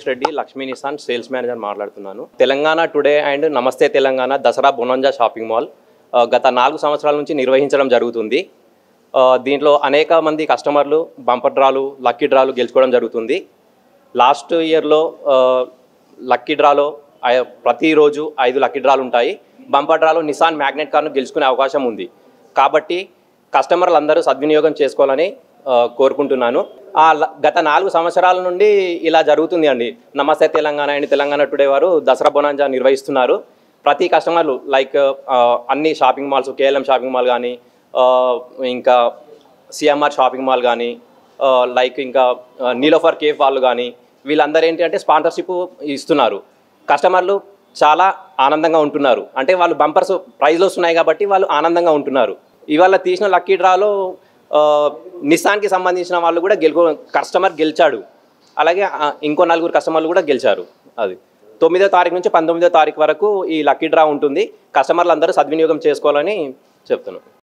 Reddy Lakshmi Nissan sales manager మాట్లాడుతున్నాను Telangana today and Namaste Telangana Dasara bonanza shopping mall ఆ, గత నాలుగు సంవత్సరాల నుంచి నిర్వహించడం జరుగుతుంది ఆ, దీంట్లో అనేక మంది కస్టమర్లు బంపర్ డ్రాలు లక్కీ డ్రాలు గెలుచుకోవడం జరుగుతుంది లాస్ట్ ఇయర్లో లక్కీ డ్రాలో ఐ- ప్రతిరోజు ఐదు లక్కీ డ్రాలు ఉంటాయి బంపర్ డ్రాలో నిసాన్ మ్యాగ్నెట్ కార్ను గెలుచుకునే అవకాశం ఉంది కాబట్టి కస్టమర్లు అందరూ సద్వినియోగం చేసుకోవాలని ఆ, కోరుకుంటున్నాను ఆ ల- గత నాలుగు సంవత్సరాల నుండి ఇలా జరుగుతుంది అండి నమస్తే తెలంగాణ అండ్ తెలంగాణ టుడే వారు దసరా బొనాంజా నిర్వహిస్తున్నారు ప్రతి కస్టమర్లు లైక్ ఆ, అన్ని shopping malls KLM shopping mall కానీ ఆ, ఇంకా సిఎంఆర్ షాపింగ్ మాల్ కానీ లైక్ ఇంకా ఆ, నీలోఫర్ కేఫ్ వాళ్ళు కానీ వీళ్ళందరూ ఏంటి అంటే స్పాన్సర్షిప్ ఇస్తున్నారు కస్టమర్లు చాలా ఆనందంగా ఉంటున్నారు అంటే వాళ్ళు బంపర్స్ ప్రైజ్లు వస్తున్నాయి కాబట్టి వాళ్ళు ఆనందంగా ఉంటున్నారు ఇవాళ తీసిన లక్కీ డ్రాలో ఆ, నిస్సాన్కి సంబంధించిన వాళ్ళు కూడా గెలుకో కస్టమర్ గెలిచాడు అలాగే ఆ, ఇంకో నలుగురు కస్టమర్లు కూడా గెలిచారు అది తొమ్మిదో తారీఖు నుంచి పంతొమ్మిదో తారీఖు వరకు ఈ లక్కీ డ్రా ఉంటుంది కస్టమర్లు అందరూ సద్వినియోగం చేసుకోవాలని చెప్తున్నాను